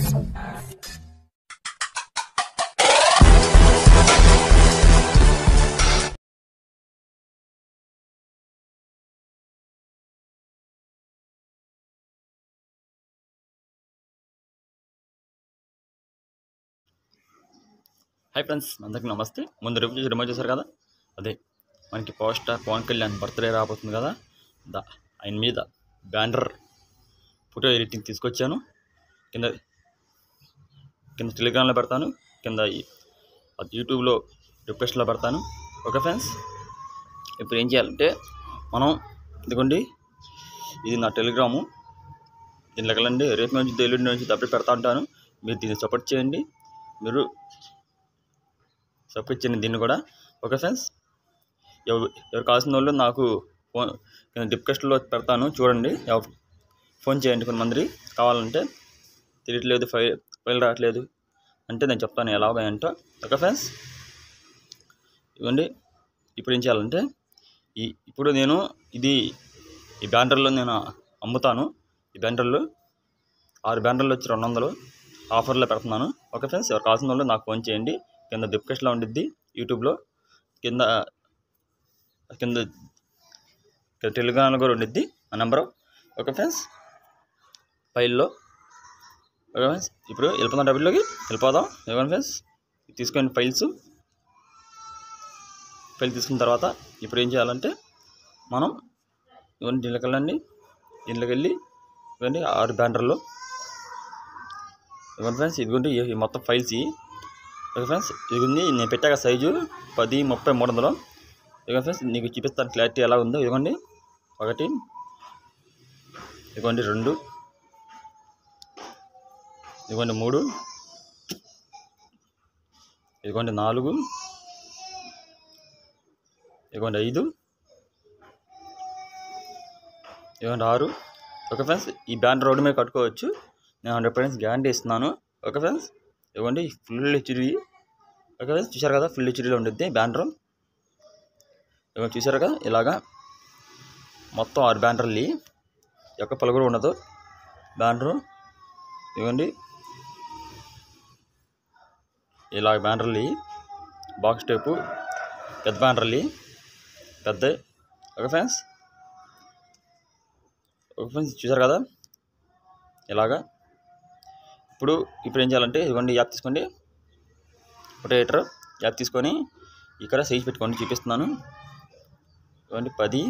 hi friends అందరికీ నమస్తే ముందు రివ్యూ చేసి రిమోట్ చేశారు కదా అదే మనకి power star Pawan Kalyan birthday రాబోతుంది కదా దా ఆయన మీద బ్యానర్ ఫోటో ఎడిటింగ్ తీసుకొచ్చాను కింద కింద టెలిగ్రామ్లో పెడతాను కింద ఈ- అది యూట్యూబ్లో రిక్వెస్ట్లో పెడతాను ఓకే ఫ్రెండ్స్ ఇప్పుడు ఏం చేయాలంటే మనం ఇదిగోండి ఇది నా టెలిగ్రాము దీనిలోకి వెళ్ళండి రేపు నుంచి ఎల్లుండి నుంచి అప్డేట్ పెడతా ఉంటాను మీరు దీన్ని సపోర్ట్ చేయండి మీరు సపోర్ట్ చేయండి దీన్ని కూడా ఓకే ఫ్రెండ్స్ ఎవరు ఎవరు కావాల్సిన వాళ్ళు నాకు ఫోన్ డిస్కషన్లో పెడతాను చూడండి ఎవ- ఫోన్ చేయండి కొంతమంది కావాలంటే తెలియట్లేదు ఫైల్ ఫైల్ రావట్లేదు అంటే నేను చెప్తాను ఎలాగ ఏంటో ఓకే ఫ్రెండ్స్ ఇవ్వండి ఇప్పుడు ఏం చేయాలంటే ఈ ఇప్పుడు నేను ఇది ఈ బ్యానర్లో నేను అమ్ముతాను ఈ బ్యానర్లు ఆరు బ్యానర్లు వచ్చి రెండు వందలు ఆఫర్లో పెడుతున్నాను ఓకే ఫ్రెండ్స్ ఎవరు కావాల్సిన వాళ్ళు నాకు ఫోన్ చేయండి కింద డిస్కషన్లో ఉండిద్ది యూట్యూబ్లో కింద కింద కింద టెలిగ్రామ్లో కూడా ఉండిద్ది ఆ నెంబరు ఓకే ఫ్రెండ్స్ ఫైల్లో ఓకే ఫ్రెండ్స్ ఇప్పుడు వెళ్ళిపోదాం డబ్బుల్లోకి వెళ్ళిపోదాం ఓకే ఫ్రెండ్స్ తీసుకోండి ఫైల్స్ ఫైల్ తీసుకున్న తర్వాత ఇప్పుడు ఏం చేయాలంటే మనం ఇవన్నీ దీంట్లోకి వెళ్ళండి దీంట్లోకి వెళ్ళి ఇవన్నీ ఆరు బ్యానర్లు ఇవ్వండి ఫ్రెండ్స్ ఇదిగోండి ఈ మొత్తం ఫైల్స్ ఇవి ఓకే ఫ్రెండ్స్ ఇదిగోండి నేను పెట్టాక సైజు పది ముప్పై మూడు వందలు ఇదిగోండి ఫ్రెండ్స్ నీకు చూపిస్తాను క్లారిటీ ఎలా ఉందో ఇదిగోండి ఒకటి ఇదిగోండి రెండు ఇదిగోండి మూడు ఇదిగోండి నాలుగు ఇదిగోండి ఐదు ఇదిగోండి ఆరు ఓకే ఫ్రెండ్స్ ఈ బ్యానర్ రోడ్డు మీద కట్టుకోవచ్చు నేను హండ్రెడ్ పర్సెంట్ గ్యారంటీ ఇస్తున్నాను ఓకే ఫ్రెండ్స్ ఇవ్వండి ఫుల్ హెచ్డి ఓకే ఫ్రెండ్స్ చూసారు కదా ఫుల్ హెచ్డీలో ఉండిద్ది బ్యానర్ ఇవ్వండి చూసారు కదా ఇలాగా మొత్తం ఆరు బ్యానర్లు యొక్క పలుగురు ఉండదు బ్యానరు ఇవ్వండి ఇలాగ బ్యానర్లు బాక్స్ టైపు పెద్ద బ్యానర్లు పెద్ద ఓకే ఫ్రెండ్స్ ఓకే ఫ్రెండ్స్ చూసారు కదా ఇలాగా ఇప్పుడు ఇప్పుడు ఏం చేయాలంటే ఇదిగోండి యాప్ తీసుకోండి రొటేటర్ యాప్ తీసుకొని ఇక్కడ సైజ్ పెట్టుకోండి చూపిస్తున్నాను ఇవ్వండి పది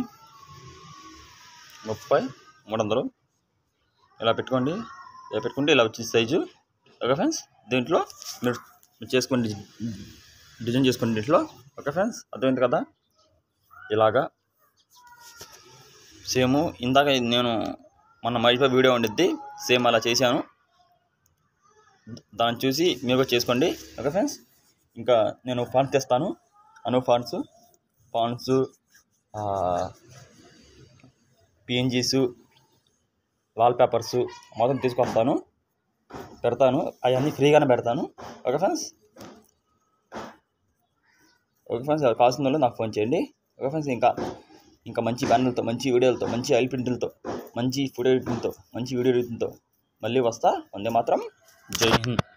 ముప్పై మూడు వందలు ఇలా పెట్టుకోండి ఇలా పెట్టుకుంటే ఇలా వచ్చేసి సైజు ఓకే ఫ్రెండ్స్ దీంట్లో మీరు మీరు చేసుకోండి డిజైన్ చేసుకోండి దీంట్లో ఓకే ఫ్రెండ్స్ అర్థమైంది కదా ఇలాగా సేమ్ ఇందాక నేను మొన్న మర్చిపోయి వీడియో ఉండిద్ది సేమ్ అలా చేశాను దాన్ని చూసి మీరు కూడా చేసుకోండి ఓకే ఫ్రెండ్స్ ఇంకా నేను ఫాంట్స్ తెస్తాను అను fonts fonts PNGs wallpapers మొత్తం తీసుకొస్తాను పెడతాను అవన్నీ ఫ్రీగానే పెడతాను ఓకే ఫ్రెండ్స్ ఓకే ఫ్రెండ్స్ ఎవరు కావాల్సిన వాళ్ళు నాకు ఫోన్ చేయండి ఓకే ఫ్రెండ్స్ ఇంకా ఇంకా మంచి బ్యానర్లతో మంచి వీడియోలతో మంచి ఐల్ ప్రింట్లతో మంచి ఫోటో ఎడిటింగ్తో మంచి వీడియో ఎడిటింగ్తో మళ్ళీ వస్తా వందే మాత్రం జై హింద్